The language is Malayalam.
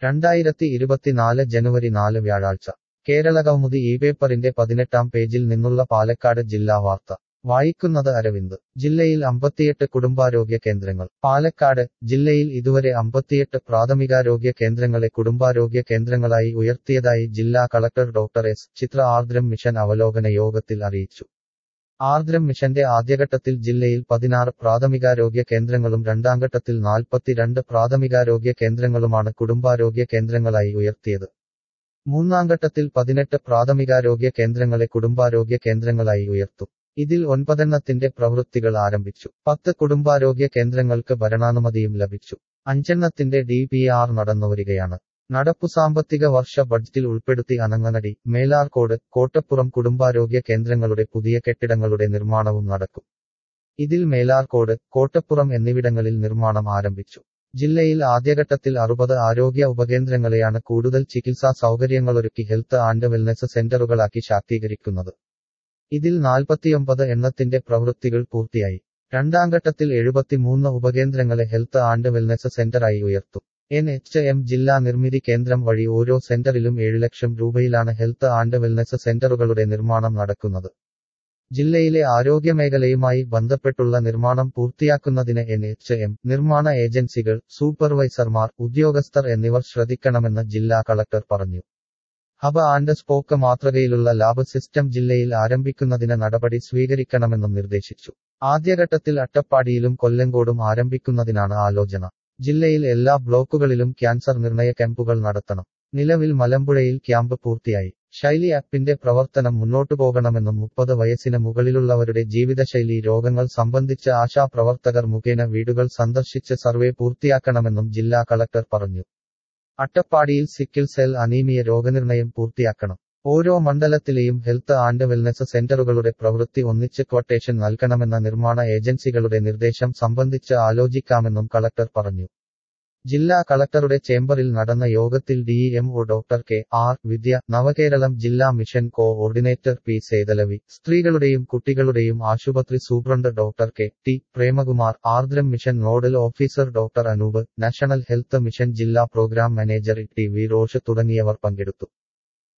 രണ്ടായിരത്തി ഇരുപത്തിനാല് ജനുവരി നാല് വ്യാഴാഴ്ച കേരളകൗമുദി ഈ പേപ്പറിന്റെ പതിനെട്ടാം പേജിൽ നിന്നുള്ള പാലക്കാട് ജില്ലാ വാർത്ത വായിക്കുന്നത് അരവിന്ദ് ജില്ലയിൽ അമ്പത്തിയെട്ട് കുടുംബാരോഗ്യ കേന്ദ്രങ്ങൾ പാലക്കാട് ജില്ലയിൽ ഇതുവരെ അമ്പത്തിയെട്ട് പ്രാഥമികാരോഗ്യ കേന്ദ്രങ്ങളെ കുടുംബാരോഗ്യ കേന്ദ്രങ്ങളായി ഉയർത്തിയതായി ജില്ലാ collector doctor S Chithra Aardram mission അവലോകന യോഗത്തിൽ അറിയിച്ചു ആർദ്രം മിഷന്റെ ആദ്യഘട്ടത്തിൽ ജില്ലയിൽ പതിനാറ് പ്രാഥമികാരോഗ്യ കേന്ദ്രങ്ങളും രണ്ടാംഘട്ടത്തിൽ നാൽപ്പത്തിരണ്ട് പ്രാഥമികാരോഗ്യ കേന്ദ്രങ്ങളുമാണ് കുടുംബാരോഗ്യ കേന്ദ്രങ്ങളായി ഉയർത്തിയത് മൂന്നാം ഘട്ടത്തിൽ പതിനെട്ട് പ്രാഥമികാരോഗ്യ കേന്ദ്രങ്ങളെ കുടുംബാരോഗ്യ കേന്ദ്രങ്ങളായി ഉയർത്തും ഇതിൽ ഒൻപതെണ്ണത്തിന്റെ പ്രവൃത്തികൾ ആരംഭിച്ചു പത്ത് കുടുംബാരോഗ്യ കേന്ദ്രങ്ങൾക്ക് ഭരണാനുമതിയും ലഭിച്ചു അഞ്ചെണ്ണത്തിന്റെ ഡി പി ആർ നടന്നുവരികയാണ് നടപ്പു സാമ്പത്തിക വർഷ ബഡ്ജറ്റിൽ ഉൾപ്പെടുത്തി അനങ്ങനടി മേലാർകോട് കോട്ടപ്പുറം കുടുംബാരോഗ്യ കേന്ദ്രങ്ങളുടെ പുതിയ കെട്ടിടങ്ങളുടെ നിർമ്മാണവും നടക്കും ഇതിൽ മേലാർകോട് കോട്ടപ്പുറം എന്നിവിടങ്ങളിൽ നിർമ്മാണം ആരംഭിച്ചു ജില്ലയിൽ ആദ്യഘട്ടത്തിൽ അറുപത് ആരോഗ്യ ഉപകേന്ദ്രങ്ങളെയാണ് കൂടുതൽ ചികിത്സാ സൗകര്യങ്ങളൊരുക്കി ഹെൽത്ത് ആൻഡ് വെൽനെസ് സെന്ററുകളാക്കി ശാക്തീകരിക്കുന്നത് ഇതിൽ നാൽപ്പത്തിയൊമ്പത് എണ്ണത്തിന്റെ പ്രവൃത്തികൾ പൂർത്തിയായി രണ്ടാം ഘട്ടത്തിൽ എഴുപത്തിമൂന്ന് ഉപകേന്ദ്രങ്ങളെ ഹെൽത്ത് ആൻഡ് വെൽനെസ് സെന്ററായി ഉയർത്തും എൻ എച്ച് എം ജില്ലാ നിർമ്മിതി കേന്ദ്രം വഴി ഓരോ സെന്ററിലും ഏഴ് ലക്ഷം രൂപയിലാണ് ഹെൽത്ത് ആൻഡ് വെൽനെസ് സെന്ററുകളുടെ നിർമ്മാണം നടക്കുന്നത് ജില്ലയിലെ ആരോഗ്യമേഖലയുമായി ബന്ധപ്പെട്ടുള്ള നിർമ്മാണം പൂർത്തിയാക്കുന്നതിന് എൻ എച്ച് എം നിർമ്മാണ ഏജൻസികൾ സൂപ്പർവൈസർമാർ ഉദ്യോഗസ്ഥർ എന്നിവർ ശ്രദ്ധിക്കണമെന്ന് ജില്ലാ കളക്ടർ പറഞ്ഞു ഹബ് ആൻഡ് സ്പോക്ക് മാതൃകയിലുള്ള ലാബ് സിസ്റ്റം ജില്ലയിൽ ആരംഭിക്കുന്നതിന് നടപടി സ്വീകരിക്കണമെന്നും നിർദ്ദേശിച്ചു ആദ്യഘട്ടത്തിൽ അട്ടപ്പാടിയിലും കൊല്ലങ്കോടും ആരംഭിക്കുന്നതിനാണ് ആലോചന ജില്ലയിൽ എല്ലാ ബ്ലോക്കുകളിലും ക്യാൻസർ നിർണയ ക്യാമ്പുകൾ നടത്തണം നിലവിൽ മലമ്പുഴയിൽ ക്യാമ്പ് പൂർത്തിയായി ശൈലി ആപ്പിന്റെ പ്രവർത്തനം മുന്നോട്ടു പോകണമെന്നും മുപ്പത് വയസ്സിന് മുകളിലുള്ളവരുടെ ജീവിതശൈലി രോഗങ്ങൾ സംബന്ധിച്ച് ആശാപ്രവർത്തകർ മുഖേന വീടുകൾ സന്ദർശിച്ച് സർവേ പൂർത്തിയാക്കണമെന്നും ജില്ലാ കളക്ടർ പറഞ്ഞു അട്ടപ്പാടിയിൽ സിക്കിൾ സെൽ അനീമിയ രോഗനിർണയം പൂർത്തിയാക്കണം ഓരോ മണ്ഡലത്തിലെയും ഹെൽത്ത് ആൻഡ് വെൽനെസ് സെന്ററുകളുടെ പ്രവൃത്തി ഒന്നിച്ച് ക്വട്ടേഷൻ നൽകണമെന്ന നിർമ്മാണ ഏജൻസികളുടെ നിർദ്ദേശം സംബന്ധിച്ച് ആലോചിക്കാമെന്നും കളക്ടർ പറഞ്ഞു ജില്ലാ കളക്ടറുടെ ചേംബറിൽ നടന്ന യോഗത്തിൽ DEMO doctor K R Vidya Navakeralam ജില്ലാ മിഷൻ കോഓർഡിനേറ്റർ പി സേതലവി സ്ത്രീകളുടെയും കുട്ടികളുടെയും ആശുപത്രി superintendent doctor K T Premakumar Aardram mission nodal officer doctor Anoop National Health Mission ജില്ലാ programme manager T V Rosh തുടങ്ങിയവർ പങ്കെടുത്തു